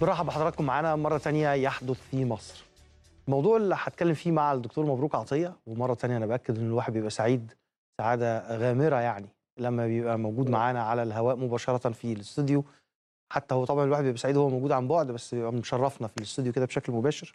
برحب بحضراتكم معانا مرة تانية يحدث في مصر. الموضوع اللي هتكلم فيه مع الدكتور مبروك عطية ومرة تانية أنا بأكد إن الواحد بيبقى سعيد سعادة غامرة يعني لما بيبقى موجود معانا على الهواء مباشرة في الاستوديو حتى هو طبعا الواحد بيبقى سعيد هو موجود عن بعد بس بيبقى مشرفنا في الاستوديو كده بشكل مباشر.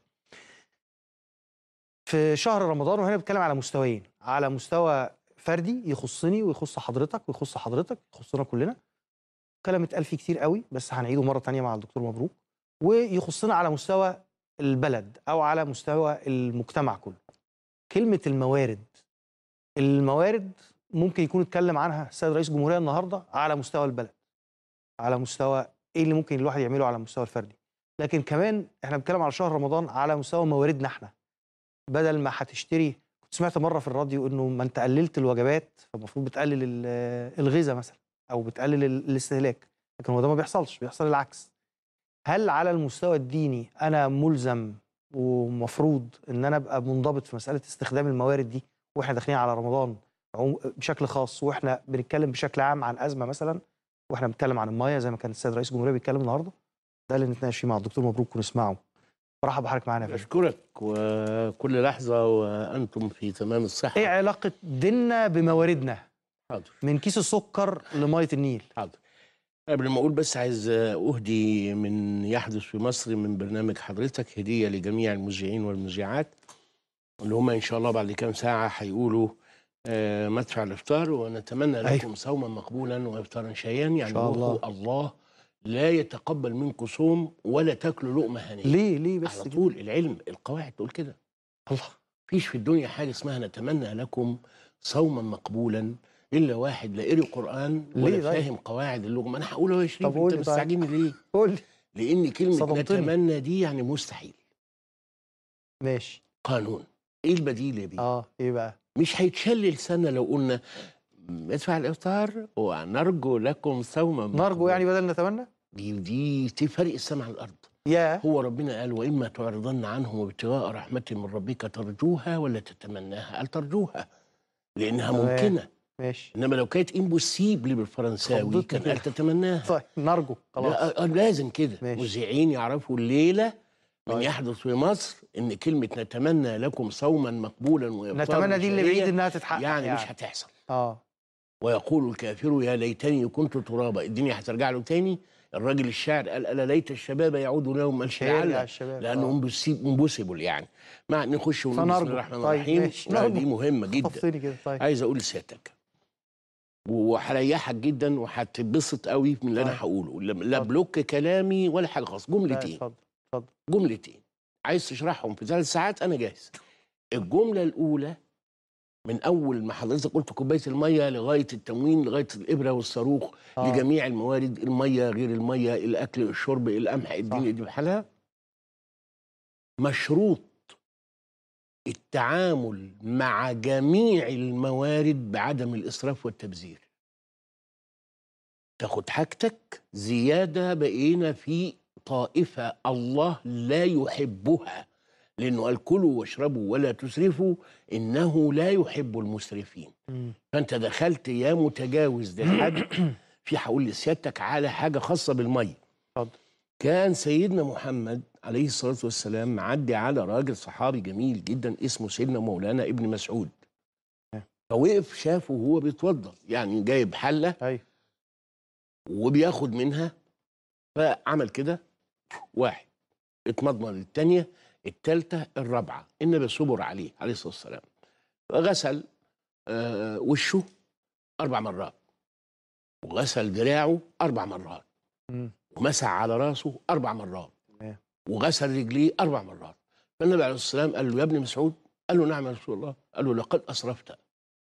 في شهر رمضان وهنا بنتكلم على مستويين على مستوى فردي يخصني ويخص حضرتك ويخص حضرتك يخصنا كلنا كلام اتقال فيه كتير قوي بس هنعيده مره تانية مع الدكتور مبروك ويخصنا على مستوى البلد او على مستوى المجتمع كله كلمه الموارد الموارد ممكن يكون اتكلم عنها السيد رئيس الجمهوريه النهارده على مستوى البلد على مستوى ايه اللي ممكن الواحد يعمله على المستوى الفردي لكن كمان احنا بنتكلم على شهر رمضان على مستوى مواردنا احنا بدل ما هتشتري كنت سمعت مره في الراديو انه ما انت قللت الوجبات فالمفروض بتقلل ال- الغذاء مثلا او بتقلل ال- الاستهلاك لكن هو ده ما بيحصلش بيحصل العكس هل على المستوى الديني انا ملزم ومفروض ان انا ابقى منضبط في مساله استخدام الموارد دي واحنا داخلين على رمضان عم- بشكل خاص واحنا بنتكلم بشكل عام عن ازمه مثلا واحنا بنتكلم عن المايه زي ما كان السيد رئيس الجمهوريه بيتكلم النهارده ده اللي نتناقش فيه مع الدكتور مبروك ونسمعه مرحبا بحضرتك معانا يا فندم أشكرك وكل لحظة وأنتم في تمام الصحة ايه علاقه ديننا بمواردنا حاضر من كيس السكر لميه النيل حاضر قبل ما أقول بس عايز أهدي من يحدث في مصر من برنامج حضرتك هدية لجميع المذيعين والمذيعات اللي هم إن شاء الله بعد كام ساعة هيقولوا آه، مدفع الإفطار ونتمنى أيوة. لكم صوما مقبولا وإفطارا شهيا يعني شاء الله. روحوا الله لا يتقبل منكم صوم ولا تاكلوا لقمة هنية ليه ليه بس على كده؟ طول العلم القواعد تقول كده الله فيش في الدنيا حاجة اسمها نتمنى لكم صوما مقبولا إلا واحد لا قري قرآن ليه ولا طيب؟ فاهم قواعد اللغة ما أنا هقول أهو يا شريف طب قول أنت لي طيب. مستعجلني ليه؟ قول لي لأن كلمة صدمتني. نتمنى دي يعني مستحيل ماشي قانون إيه البديل يا بيه؟ اه ايه بقى مش هيتشل لساننا لو قلنا ندفع الإفطار ونرجو لكم صوما نرجو مقبولا. يعني بدل نتمنى دي دي دي فرق السماء عن الأرض يا هو ربنا قال وإما تعرضن عنهم ابتغاء رحمة من ربك ترجوها ولا تتمناها قال ترجوها لأنها تمام. ممكنة ماشي انما لو كانت امبوسيبل بالفرنساوي خضتني كان كده. قال تتمناها طيب نرجو خلاص لا آه، لازم كده ماشي. مذيعين يعرفوا الليله من طيب. يحدث في مصر ان كلمه نتمنى لكم صوما مقبولا وإفطارا نتمنى دي اللي شهيا بعيد انها تتحقق يعني, مش هتحصل اه ويقول الكافر يا ليتني كنت ترابا الدنيا هترجع له تاني الراجل الشاعر قال الا ليت الشباب يعود لهم مش هيرجع لعل الشباب لانه امبوسيبل يعني مع نخش ونقول بسم فنرجو. الله الرحمن طيب، الرحيم ماشي. آه، نرجو. دي مهمه جدا خطفتني كده طيب عايز اقول لسيادتك وهريحك جدا وهتتبسط قوي من اللي انا طيب. هقوله لا- لا اتفضل. بلوك كلامي ولا حاجه خالص لا، جملتين اتفضل اتفضل جملتين عايز تشرحهم في ثلاث ساعات انا جاهز الجمله الاولى من اول ما حضرتك قلت كوبايه الميه لغايه التموين لغايه الابره والصاروخ آه. لجميع الموارد الميه غير الميه الاكل الشرب القمح الدنيا دي بحالها مشروط التعامل مع جميع الموارد بعدم الاسراف والتبذير تاخد حاجتك زياده بقينا في طائفه الله لا يحبها لانه قال كلوا واشربوا ولا تسرفوا انه لا يحب المسرفين مم. فانت دخلت يا متجاوز للحد في هقول لسيادتك على حاجه خاصه بالميه اتفضل كان سيدنا محمد عليه الصلاه والسلام معدي على راجل صحابي جميل جدا اسمه سيدنا مولانا ابن مسعود فوقف شافه وهو بيتوضا يعني جايب حله ايوه وبياخد منها فعمل كده واحد اتمضمض الثانيه الثالثه الرابعه النبي صبر عليه عليه الصلاه والسلام غسل آه وشه اربع مرات وغسل دراعه اربع مرات مم. ومسح على راسه اربع مرات تمام. وغسل رجليه اربع مرات فالنبي عليه الصلاه والسلام قال له يا ابن مسعود قال له نعم يا رسول الله قال له لقد اسرفت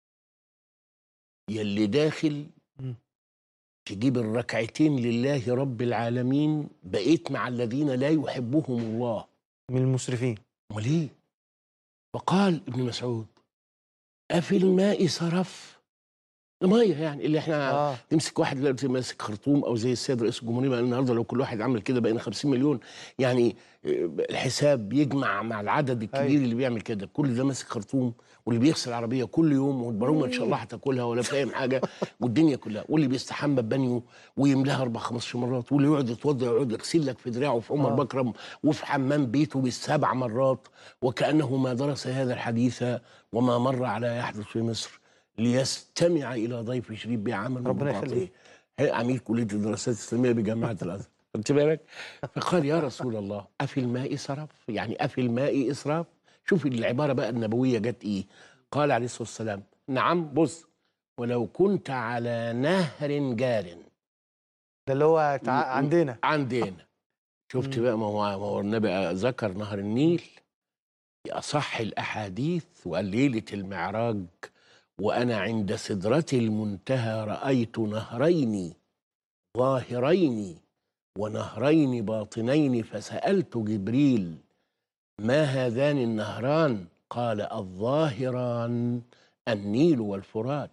يلي داخل مم. تجيب الركعتين لله رب العالمين بقيت مع الذين لا يحبهم الله من المسرفين امال ايه فقال ابن مسعود افي الماء سرف ميه يعني اللي احنا اه تمسك واحد دلوقتي ماسك خرطوم او زي السيد رئيس الجمهوريه بقى النهارده لو كل واحد عمل كده بقينا 50 مليون يعني آه، الحساب بيجمع مع العدد الكبير أيوة. اللي بيعمل كده كل ده ماسك خرطوم واللي بيغسل عربيه كل يوم والبرومه ان شاء الله هتاكلها ولا فاهم حاجه والدنيا كلها واللي بيستحمى ببانيو ويملاها اربع خمس مرات واللي يقعد يتوضا يقعد يغسل لك في دراعه في عمر آه. بكرم وفي حمام بيته بالسبع مرات وكانه ما درس هذا الحديث وما مر على يحدث في مصر ليستمع الى ضيف شريف بعمل ربنا مباطن. يخليك. هي عميد كليه الدراسات الاسلاميه بجامعه الازهر خدت بالك فقال يا رسول الله افي الماء سرف يعني افي الماء اسراف شوف العباره بقى النبويه جت ايه قال عليه الصلاه والسلام نعم بص ولو كنت على نهر جار ده اللي هو تع... م- م- عندنا عندنا شفت مم. بقى ما هو ما هو النبي ذكر نهر النيل في اصح الاحاديث وقال ليله المعراج وانا عند سدره المنتهى رايت نهرين ظاهرين ونهرين باطنين فسالت جبريل ما هذان النهران قال الظاهران النيل والفرات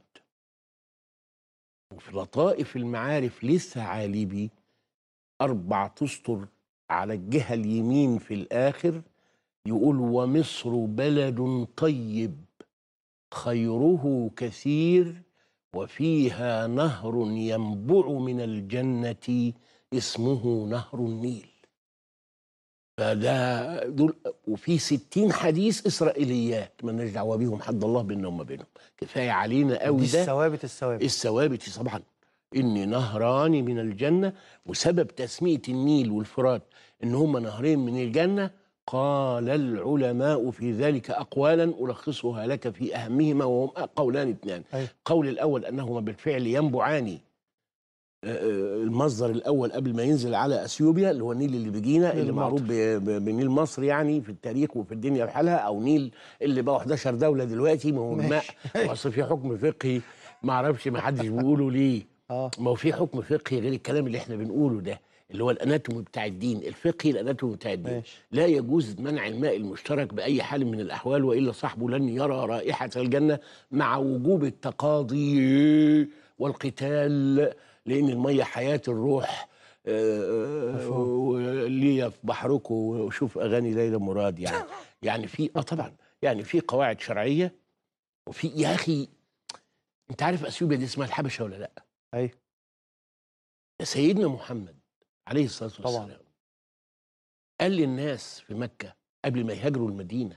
وفي لطائف المعارف للثعالبي أربع تسطر على الجهة اليمين في الآخر يقول ومصر بلد طيب خيره كثير وفيها نهر ينبع من الجنة اسمه نهر النيل فده دول وفي ستين حديث إسرائيليات مالناش دعوة بيهم حد الله بيننا وما بينهم كفاية علينا قوي دي ده الثوابت الثوابت الثوابت طبعا ان نهران من الجنه وسبب تسميه النيل والفرات ان هما نهرين من الجنه قال العلماء في ذلك اقوالا الخصها لك في اهمهما وهم قولان اثنان أيوة. القول الاول انهما بالفعل ينبعان آه، آه، المصدر الاول قبل ما ينزل على اثيوبيا اللي هو النيل اللي بيجينا نيل اللي معروف المطر. ب- ب- بنيل مصر يعني في التاريخ وفي الدنيا بحالها او نيل اللي بقى 11 دوله دلوقتي ما هو الماء ماشي. اصل في حكم فقهي ما اعرفش ما حدش بيقوله ليه اه ما هو في حكم فقهي غير الكلام اللي احنا بنقوله ده اللي هو الاناتومي بتاع الدين الفقهي الاناتومي بتاع الدين ماشي لا يجوز منع الماء المشترك باي حال من الاحوال والا صاحبه لن يرى رائحه الجنه مع وجوب التقاضي والقتال لان الميه حياه الروح آه، مفهوم. ليا في بحركم وشوف اغاني ليلى مراد يعني يعني في اه طبعا يعني في قواعد شرعيه وفي يا اخي انت عارف اثيوبيا دي اسمها الحبشه ولا لا؟ ايوه سيدنا محمد عليه الصلاه طبعاً. والسلام قال للناس في مكه قبل ما يهاجروا المدينه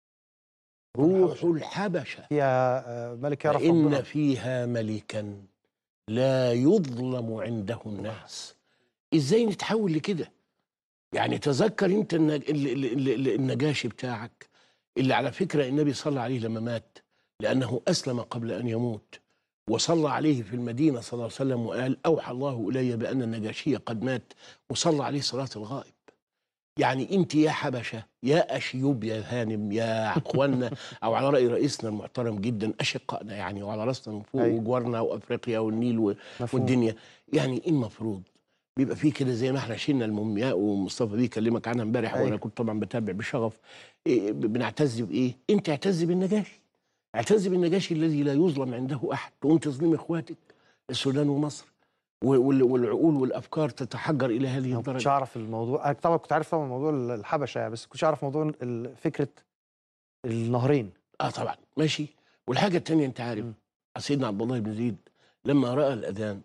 روحوا الحبشه يا آه، ملك يعرف فإن ربنا فيها ملكا لا يظلم عنده الناس ازاي نتحول لكده يعني تذكر انت النج- ال- ال- ال- النجاشي بتاعك اللي على فكرة النبي صلى عليه لما مات لأنه أسلم قبل أن يموت وصلى عليه في المدينة صلى الله عليه وسلم وقال أوحى الله إلي بأن النجاشي قد مات وصلى عليه صلاة الغائب يعني انت يا حبشه يا اشيوب يا هانم يا اخواننا او على راي رئيسنا المحترم جدا اشقائنا يعني وعلى راسنا من فوق أيوة. وجوارنا وافريقيا والنيل و- مفهوم والدنيا يعني ايه المفروض بيبقى في كده زي ما احنا شلنا المومياء ومصطفى بيه كلمك عنها امبارح أيوة. وانا كنت طبعا بتابع بشغف إيه ب- بنعتز بايه؟ انت اعتز بالنجاشي اعتز بالنجاشي الذي لا يظلم عنده احد تقوم تظلم اخواتك السودان ومصر و- وال- والعقول والافكار تتحجر الى هذه انا ما كنتش الدرجه اعرف الموضوع انا طبعا كنت عارف طبعا موضوع الحبشه يعني بس ما كنتش اعرف موضوع ال- فكره النهرين اه طبعا ماشي والحاجه الثانيه انت عارف مم. سيدنا عبد الله بن زيد لما راى الاذان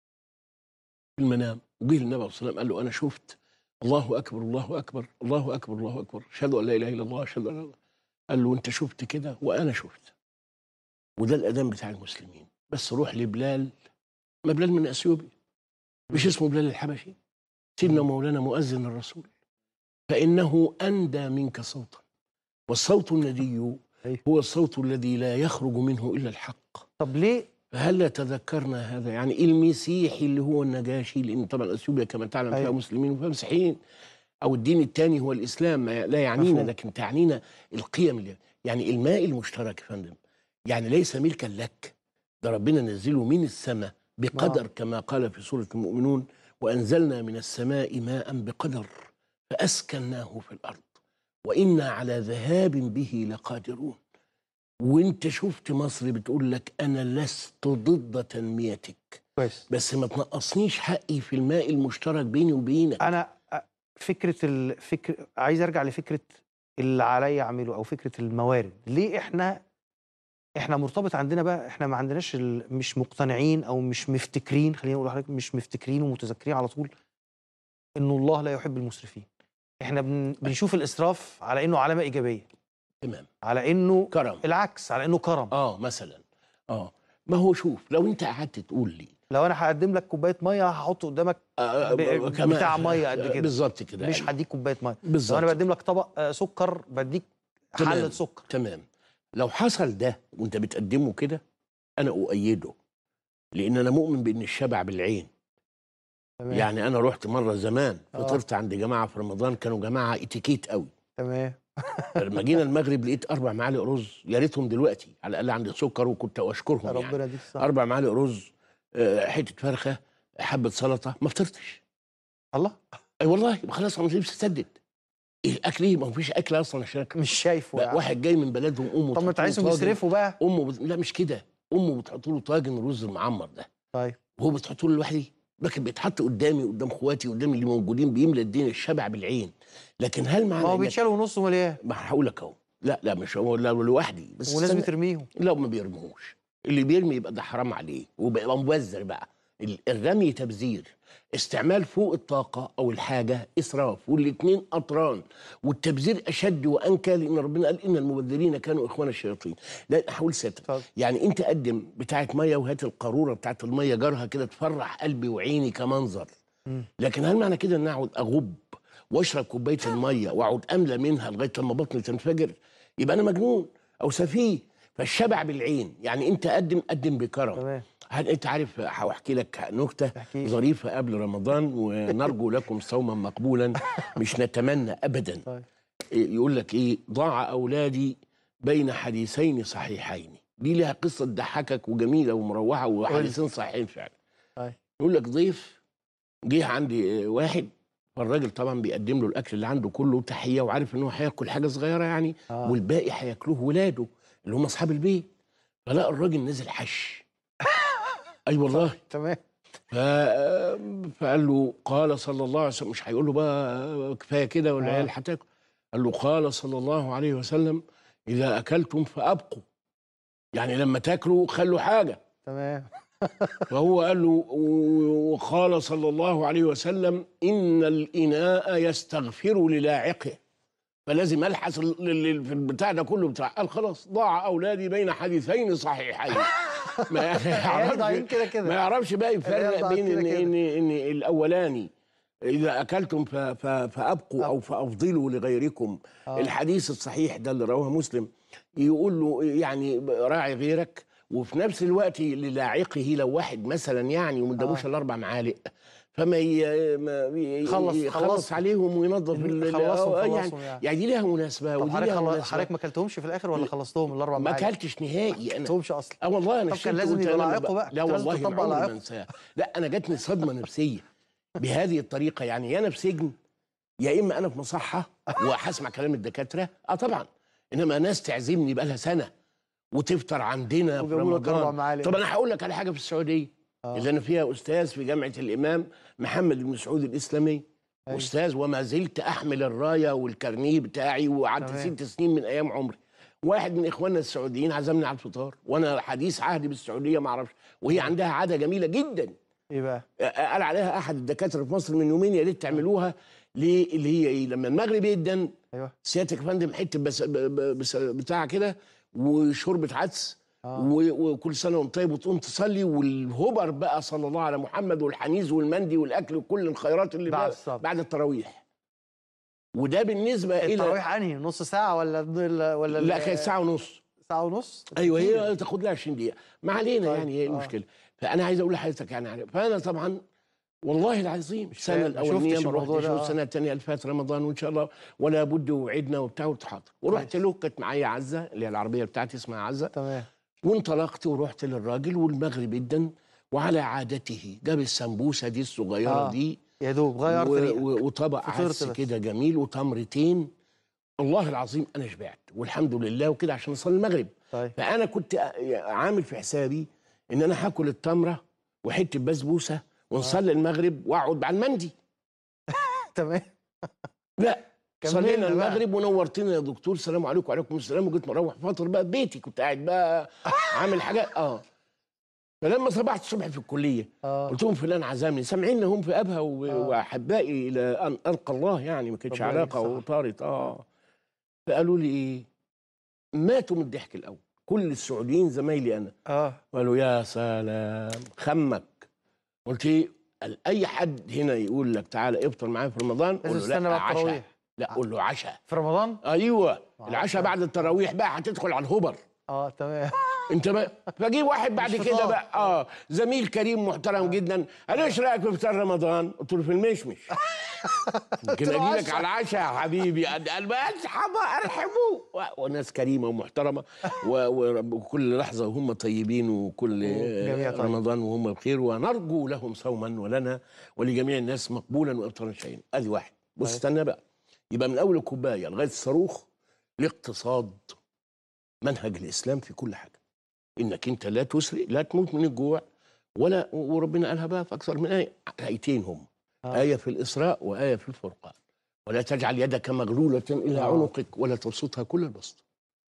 في المنام وجه النبي صلى الله عليه وسلم قال له انا شفت الله اكبر الله اكبر الله اكبر الله اكبر اشهد ان لا اله الا الله اشهد ان لا إله إلا الله. قال له انت شفت كده وانا شفت وده الاذان بتاع المسلمين بس روح لبلال ما بلال من اثيوبيا مش اسمه بلال الحبشي سيدنا مولانا مؤذن الرسول فانه اندى منك صوتا والصوت الندي أيوة. هو الصوت الذي لا يخرج منه الا الحق طب ليه فهلا تذكرنا هذا يعني المسيحي اللي هو النجاشي لان طبعا اثيوبيا كما تعلم فيها أيوة. مسلمين وفيها مسيحيين او الدين الثاني هو الاسلام ما لا يعنينا مفهوم. لكن تعنينا القيم اللي يعني الماء المشترك يا فندم يعني ليس ملكا لك ده ربنا نزله من السماء بقدر كما قال في سوره المؤمنون وانزلنا من السماء ماء بقدر فاسكناه في الارض وانا على ذهاب به لقادرون وانت شفت مصر بتقول لك انا لست ضد تنميتك كويس بس ما تنقصنيش حقي في الماء المشترك بيني وبينك انا أ- فكره الفكر عايز ارجع لفكره اللي عليا اعمله او فكره الموارد ليه احنا احنا مرتبط عندنا بقى احنا ما عندناش ال- مش مقتنعين او مش مفتكرين خلينا نقول لحضرتك مش مفتكرين ومتذكرين على طول انه الله لا يحب المسرفين احنا بن بنشوف الاسراف على انه علامه ايجابيه تمام على انه كرم العكس على انه كرم اه مثلا اه ما هو شوف لو انت قعدت تقول لي لو انا هقدم لك كوبايه ميه هحط قدامك آه ب- آه، كمان- بتاع مية قد كده. بالظبط كده مش هديك كوبايه ميه لو بالظبط انا بقدم لك طبق آه، سكر بديك تمام. حله سكر تمام لو حصل ده وانت بتقدمه كده انا اؤيده لان انا مؤمن بان الشبع بالعين تمام يعني انا رحت مره زمان آه. فطرت عند جماعه في رمضان كانوا جماعه اتيكيت قوي تمام لما جينا المغرب لقيت اربع معالق رز يا ريتهم دلوقتي على الاقل عندي سكر وكنت اشكرهم يعني ربنا يديك الصحه اربع معالق رز آه، حته فرخه حبه سلطه ما فطرتش الله اي والله خلاص انا نفسي سدد إيه الاكل ايه ما هو فيش اكل اصلا عشان أكل. مش شايفه بقى يعني. واحد جاي من بلدهم امه طب ما انت تحط له عايزهم طاجن- يصرفوا بقى امه بت... لا مش كده امه بتحط له طاجن رز معمر ده طيب وهو بتحط له لوحدي لكن بيتحط قدامي قدام اخواتي قدام اللي موجودين بيملى الدنيا الشبع بالعين لكن هل معنى ما هو إنك- بيتشال ونص مليان ما هقول لك اهو لا لا مش هو لا لوحدي بس وناس استنى. بترميهم لا ما بيرموش اللي بيرمي يبقى ده حرام عليه وبيبقى مبذر بقى ال- الرمي تبذير استعمال فوق الطاقة أو الحاجة إسراف والاتنين أطران والتبذير أشد وأنكى لأن ربنا قال إن المبذرين كانوا إخوان الشياطين لا هقول ساتر اتفضل. يعني أنت قدم بتاعة مية وهات القارورة بتاعة المية جارها كده تفرح قلبي وعيني كمنظر مم. لكن هل معنى كده ان اقعد اغب واشرب كوبايه الميه واقعد املى منها لغايه لما بطني تنفجر يبقى انا مجنون او سفيه فالشبع بالعين يعني انت قدم قدم بكرم تمام هل انت عارف هحكي لك نكته احكي لي. ظريفه قبل رمضان ونرجو لكم صوما مقبولا مش نتمنى ابدا طيب يقول لك ايه ضاع اولادي بين حديثين صحيحين دي لها قصه تضحكك وجميله ومروحه وحديثين صحيحين فعلا طيب. يقول لك ضيف جه عندي آه، واحد فالراجل طبعا بيقدم له الاكل اللي عنده كله تحيه وعارف ان هو هياكل حاجه صغيره يعني اه والباقي هياكلوه ولاده اللي هم اصحاب البيت فلقى الراجل نزل حش اي والله تمام ف... فقال له قال صلى الله عليه وسلم مش هيقول له بقى كفايه كده والعيال آه. هتاكل قال له قال صلى الله عليه وسلم اذا اكلتم فابقوا يعني لما تاكلوا خلوا حاجه تمام فهو قال له وقال صلى الله عليه وسلم ان الاناء يستغفر للاعقه فلازم الحس ال- ال- في البتاع ده كله بتاع قال خلاص ضاع اولادي بين حديثين صحيحين ما عيال يعرفش ضايعين كده ما كده يعرفش بقى يفرق الرياضة بين كده ان كده. ان ان الاولاني اذا اكلتم ف- ف- فابقوا او أبقوا. فافضلوا لغيركم آه. الحديث الصحيح ده اللي رواه مسلم يقول له يعني راعي غيرك وفي نفس الوقت للاعقه لو واحد مثلا يعني وما ادالوش آه. الا اربع معالق فما ي... ما ي... خلص- يخلص خلص. عليهم وينظف ال- خلصهم آه، يعني خلصهم يعني يعني دي لها مناسبه طب ودي حضرتك لها خل- مناسبه حضرتك ما اكلتهمش في الاخر ولا خلصتهم الاربع ما معالق؟ اكلتش نهائي ما انا اكلتهمش اصلا اه والله انا طب كان شربت لازم قلت يبقى أنا لعقه ب- بقى، لا كان لازم والله ما تطبق عمري ما لعقه. انساها لا انا جاتني صدمه نفسيه بهذه الطريقه يعني يا انا في سجن يا اما انا في مصحه وهسمع كلام الدكاتره اه طبعا انما ناس تعزمني بقى لها سنه وتفطر عندنا في وجابوا لك اربع رمضان معالق طب انا هقول لك على حاجه في السعوديه آه. اللي انا فيها استاذ في جامعه الامام محمد بن سعود الاسلامي أيوة. استاذ وما زلت احمل الرايه والكارنيه بتاعي وقعدت تمام. ست سنين من ايام عمري واحد من اخواننا السعوديين عزمني على الفطار وانا حديث عهدي بالسعوديه ما اعرفش وهي عندها عاده جميله جدا ايه بقى؟ قال عليها احد الدكاتره في مصر من يومين يا ريت تعملوها ليه اللي هي ايه لما المغرب يدن ايوه سيادتك يا فندم حته بس ب- ب- بس بتاع كده وشوربه عدس اه و- وكل سنه وانت طيب وتقوم تصلي والهبر بقى صلى الله على محمد والحنيذ والمندي والاكل وكل الخيرات اللي بعد بعد, الصلاة. بعد التراويح وده بالنسبه الى التراويح انهي نص ساعه ولا ولا ولا لا كانت ساعه ونص ساعه ونص ايوه كتير. هي تاخد لها 20 دقيقه ما علينا طيب، يعني ايه آه. المشكله فانا عايز اقول لحضرتك يعني عارف. فانا طبعا والله العظيم السنه فاهم، ما الاولانيه شفتش ما الموضوع رحتش ده، آه. والسنه الثانيه اللي فاتت رمضان وان شاء الله ولا بد وعدنا وبتاع وتحاضر ورحت كويس. له كانت معايا عزه اللي هي العربيه بتاعتي اسمها عزه تمام وانطلقت ورحت للراجل والمغرب جدا وعلى عادته جاب السمبوسه دي الصغيره آه. دي يا دوب غيرت و- ريقك و- وطبق فطرت عدس بس. كده جميل وتمرتين والله العظيم انا شبعت والحمد لله وكده عشان اصلي المغرب طيب فانا كنت عامل في حسابي ان انا هاكل التمره وحته بسبوسه ونصلي المغرب واقعد على المندي تمام لا كملنا صلينا بقى. المغرب ونورتنا يا دكتور السلام عليكم وعليكم السلام وجيت مروح فاطر بقى بيتي كنت قاعد بقى عامل حاجات اه فلما صبحت الصبح في الكليه اه قلت لهم فلان عزمني سامعين هم في ابها و- آه. واحبائي الى ان القى الله يعني ما كانتش ربنا يديك علاقه الصحة. وطارت اه فقالوا لي ايه ماتوا من الضحك الاول كل السعوديين زمايلي انا اه قالوا يا سلام خمك قلت ايه قال اي حد هنا يقول لك تعالى افطر معايا في رمضان لازم قول له تستنى لا بقى عشاء التراويح لا قول له عشاء في رمضان ايوه آه. العشاء بعد التراويح بقى هتدخل على الهبر اه تمام انت بقى فجي واحد بعد مش كده فطار. بقى اه زميل كريم محترم جدا قال ايش رايك في فطار رمضان؟ قلت له في المشمش يمكن له اجي لك عشاء. على العشاء يا حبيبي قال قال بقى اصحابه ارحبوه و- وناس كريمه ومحترمه و- ورب- وكل لحظه وهم طيبين وكل جميع طيب. رمضان وهم بخير ونرجو لهم صوما ولنا ولجميع الناس مقبولا وافطارا شهيا ادي واحد بص طيب. استنى بقى يبقى من اول الكوبايه لغايه الصاروخ الاقتصاد منهج الاسلام في كل حاجه انك انت لا تسرق لا تموت من الجوع ولا وربنا قالها بقى في اكثر من ايه ايتين هم آه. ايه في الاسراء وايه في الفرقان ولا تجعل يدك مغلوله الى آه. عنقك ولا تبسطها كل البسط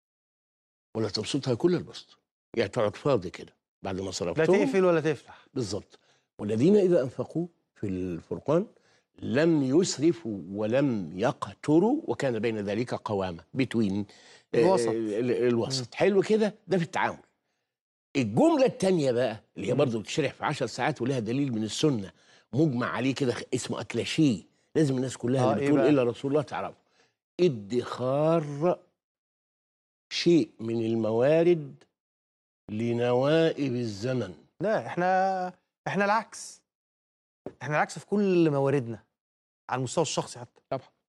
ولا تبسطها كل البسط يعني تقعد فاضي كده بعد ما لا صرفتهم تقفل ولا تفتح بالظبط والذين اذا انفقوا في الفرقان لم يسرفوا ولم يقتروا وكان بين ذلك قوامه بتوين الوسط. الوسط حلو كده ده في التعامل الجمله الثانيه بقى اللي هي مم. برضه بتشرح في 10 ساعات ولها دليل من السنه مجمع عليه كده اسمه اكلاشيه لازم الناس كلها آه، اللي إيه بتقول بقى؟ الا رسول الله تعرفه ادخار شيء من الموارد لنوائب الزمن لا احنا احنا العكس احنا العكس في كل مواردنا على المستوى الشخصي حتى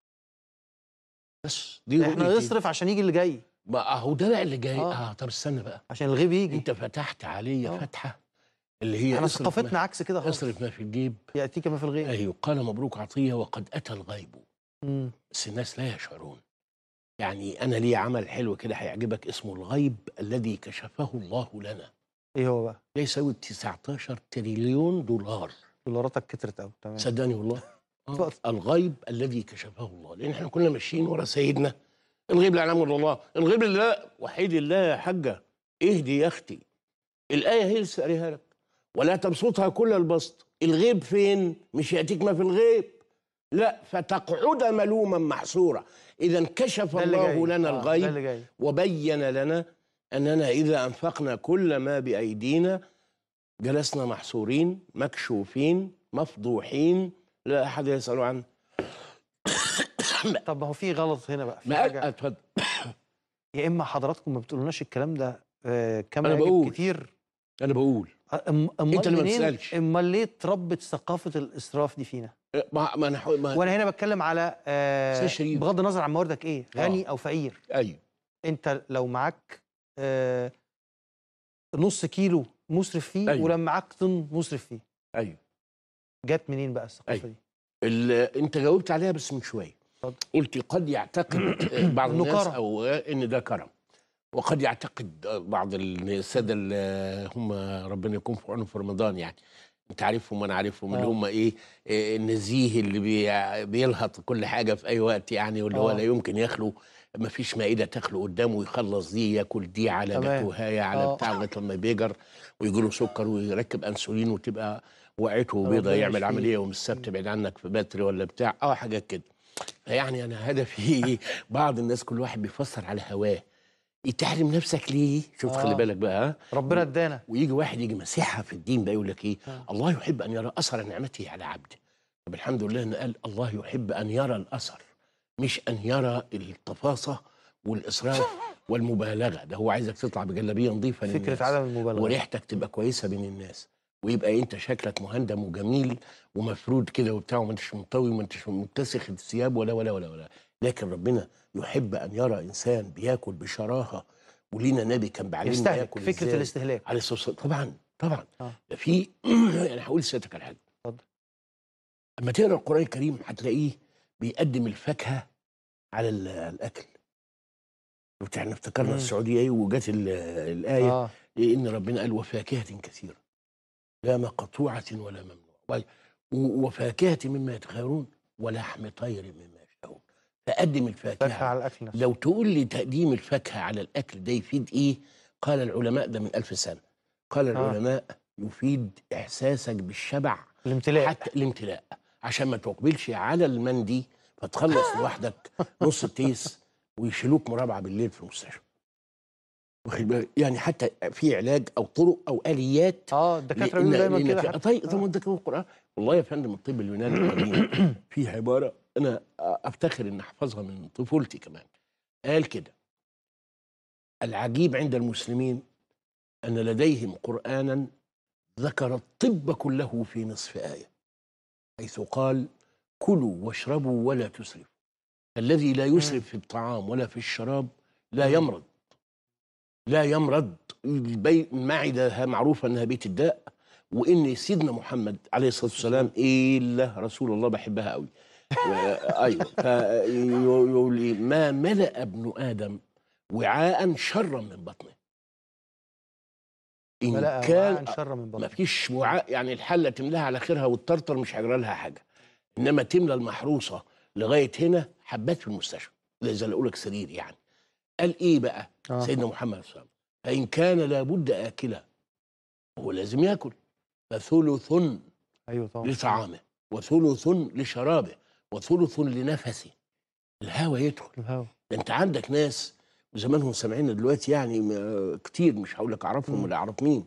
بس دي احنا رؤيتي. نصرف عشان يجي اللي جاي ما اهو ده بقى اللي جاي آه. اه, طب استنى بقى عشان الغيب يجي انت فتحت علي آه. فتحه اللي هي احنا اصرف ثقافتنا ما, عكس كده خالص اصرف ما في الجيب ياتيك ما في الغيب ايوه قال مبروك عطيه وقد اتى الغيب مم. بس الناس لا يشعرون يعني انا لي عمل حلو كده هيعجبك اسمه الغيب الذي كشفه الله لنا ايه هو بقى ده يساوي 19 تريليون دولار دولاراتك كترت قوي تمام صدقني والله آه. اتفضل. الغيب الذي كشفه الله لان احنا كنا ماشيين ورا سيدنا الغيب لا يعلمه الا الله الغيب لا وحيد الله يا حاجه اهدي يا اختي الايه هي اللي سأريها لك ولا تبسطها كل البسط الغيب فين مش ياتيك ما في الغيب لا فتقعد ملوما محصورا اذا كشف ده اللي جاي. الله لنا آه، ده الغيب اللي جاي وبين لنا اننا اذا انفقنا كل ما بايدينا جلسنا محصورين مكشوفين مفضوحين لا احد يسال عنه طب ما هو في غلط هنا بقى في ما حاجه اتفضل يا اما حضراتكم ما بتقولوناش الكلام ده آه كما أنا يجب بقول. كتير انا بقول أم- امال أنت اللي ما منين- بتسألش. امال ليه اتربت ثقافه الاسراف دي فينا ما ما انا حو- ما وانا هنا بتكلم على آه أستاذ شريف. بغض النظر عن مواردك ايه غني آه. او فقير ايوه انت لو معاك آه نص كيلو مسرف فيه أيوة. ولما معاك طن مسرف فيه ايوه جت منين بقى الثقافه أيوة. دي ال- انت جاوبت عليها بس من شويه اتفضل. قلت قد يعتقد بعض إنه الناس كرم. او ان ده كرم وقد يعتقد بعض الساده اللي هم ربنا يكون في عونهم في رمضان يعني انت عارفهم وانا عارفهم اللي آه. هم ايه إيه النزيه اللي بي بيلهط كل حاجه في اي وقت يعني واللي هو آه. لا يمكن يخلو ما فيش مائده تخلو قدامه ويخلص دي ياكل دي على تمام. جاتوهايه على آه. بتاع لغايه لما بيجر ويجي له سكر ويركب انسولين وتبقى وقعته بيضه ربنا يعمل يشفيه. عمليه يوم السبت بعيد عنك في باتري ولا بتاع اه حاجات كده فيعني انا هدفي ايه بعض الناس كل واحد بيفسر على هواه تحرم نفسك ليه شوف آه. خلي بالك بقى ها ربنا ادانا ويجي واحد يجي مسيحها في الدين بقى يقول لك ايه آه. الله يحب ان يرى اثر نعمته على عبده طب الحمد لله ان قال الله يحب ان يرى الاثر مش ان يرى التفاصه والاسراف والمبالغه ده هو عايزك تطلع بجلابيه نظيفه للناس فكره عدم المبالغه وريحتك تبقى كويسه بين الناس ويبقى انت شكلك مهندم وجميل ومفرود كده وبتاع وما انتش منطوي وما انتش متسخ الثياب ولا ولا ولا ولا لكن ربنا يحب ان يرى انسان بياكل بشراهه ولينا نبي كان بعلمنا يستهلك ياكل فكره إزاي. الاستهلاك عليه الصلاه والسلام طبعا طبعا آه. ده في يعني هقول لسيادتك على حاجه اتفضل. اما تقرا القران الكريم هتلاقيه بيقدم الفاكهه على ال- الاكل شفت احنا افتكرنا مم. السعوديه ايه وجت ال- الايه اه إيه ان ربنا قال وفاكهه كثيره لا مقطوعه ولا ممنوع و- و- وفاكهه مما يتخيرون ولحم طير مما يشتهون فقدم فاكهه الفاكهه على الاكل نفسه لو تقول لي تقديم الفاكهه على الاكل ده يفيد ايه قال العلماء ده من ألف سنه قال آه. العلماء يفيد احساسك بالشبع الامتلاء حتى الامتلاء عشان ما تقبلش على المندي فتخلص لوحدك نص التيس ويشيلوك مرابعه بالليل في المستشفى واخد بالك؟ يعني حتى في علاج او طرق او اليات اه الدكاتره لأن- بيقولوا دايما لأن كده في- حتى. طيب آه. طب ما ده كمان القران والله يا فندم الطب اليوناني القديم في عباره انا افتخر ان احفظها من طفولتي كمان قال كده العجيب عند المسلمين ان لديهم قرانا ذكر الطب كله في نصف ايه حيث قال كلوا واشربوا ولا تسرفوا الذي لا يسرف في الطعام ولا في الشراب لا مم. يمرض لا يمرض البي... المعدة معروفة أنها بيت الداء وإن سيدنا محمد عليه الصلاة والسلام إلا رسول الله بحبها قوي و- أيوة فيقول لي ما ملأ ابن آدم وعاء شرا من بطنه إن ملأ كان وعاء شر من ما بطن فيش وعاء يعني الحله تملاها على خيرها والطرطر مش هيجرى لها حاجه انما تملى المحروسه لغايه هنا حبات في المستشفى زي اللي اقول لك سرير يعني قال ايه بقى آه. سيدنا محمد صلى الله عليه وسلم فان كان لابد اكلا هو لازم ياكل فثلث ايوه طبعا لطعامه وثلث لشرابه وثلث لنفسه الهوى يدخل الهوا ده انت عندك ناس وزمانهم سامعيننا دلوقتي يعني م- كتير مش هقول لك اعرفهم مم. ولا اعرف مين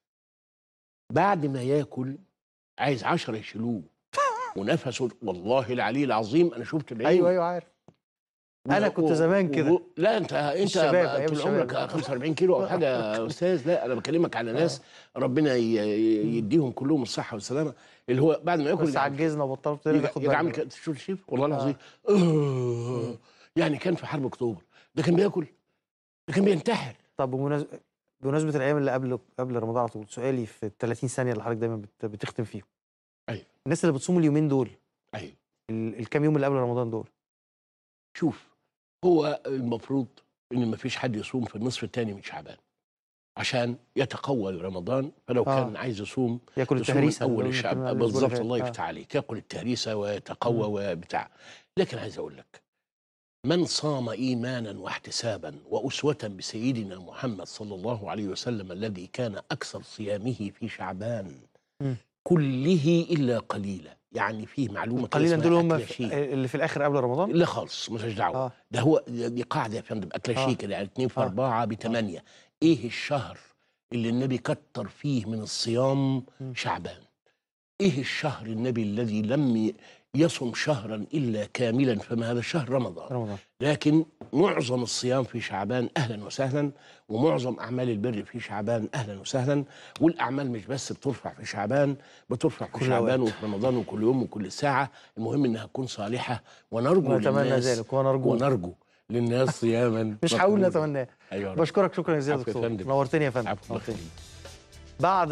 بعد ما ياكل عايز عشرة يشيلوه ونفسه والله العلي العظيم انا شفت العين ايوه ايوه عارف أنا كنت زمان كده. لا انت انت الشباب، أيام طول الشباب. عمرك 45 كيلو او حاجه يا استاذ لا انا بكلمك على ناس ربنا ي- ي- يديهم كلهم الصحه والسلامه اللي هو بعد ما ياكل بس عجزنا وبطلت يجي ناخد يجي عامل بالنا. كده شوف شيف والله العظيم آه. يعني كان في حرب اكتوبر ده كان بياكل ده كان بينتحر طب بمناسبه بمناسبه الايام اللي قبل قبل رمضان على طول سؤالي في ال 30 ثانيه اللي حضرتك دايما بت... بتختم فيهم أيوة. الناس اللي بتصوم اليومين دول ايوه ال... الكام يوم اللي قبل رمضان دول شوف هو المفروض ان ما فيش حد يصوم في النصف الثاني من شعبان عشان يتقوى رمضان فلو آه. كان عايز يصوم ياكل يصوم التهريسه من اول اللي الشعب كنا الأسبوع اللي بالظبط فات. الله آه. يفتح عليك ياكل التهريسه ويتقوى وبتاع لكن عايز اقول لك من صام ايمانا واحتسابا واسوه بسيدنا محمد صلى الله عليه وسلم الذي كان اكثر صيامه في شعبان مم. كله الا قليلا يعني فيه معلومه كده قليلا اسمها دول هم أكل في... شيء. اللي في الاخر قبل رمضان لا خالص مالهاش دعوه اه ده هو دي قاعده يا فندم اكله آه. شيء كده يعني 2 في آه. 4 ب 8 ايه الشهر اللي النبي كتر فيه من الصيام مم. شعبان ايه الشهر النبي الذي لم ي- يصم شهرا الا كاملا فما هذا الشهر رمضان رمضان لكن معظم الصيام في شعبان اهلا وسهلا ومعظم اعمال البر في شعبان اهلا وسهلا والاعمال مش بس بترفع في شعبان بترفع في كل شعبان أوقات. وفي رمضان وكل يوم وكل ساعه المهم انها تكون صالحه ونرجو ونتمنى للناس ذلك ونرجو ونرجو للناس صياما مش هقول مقبولا. نتمناه ايوه يا رب. بشكرك شكرا جزيلا يا عفو يا دكتور فندم. نورتني يا فندم عفو الله نورتني يخليك. بعد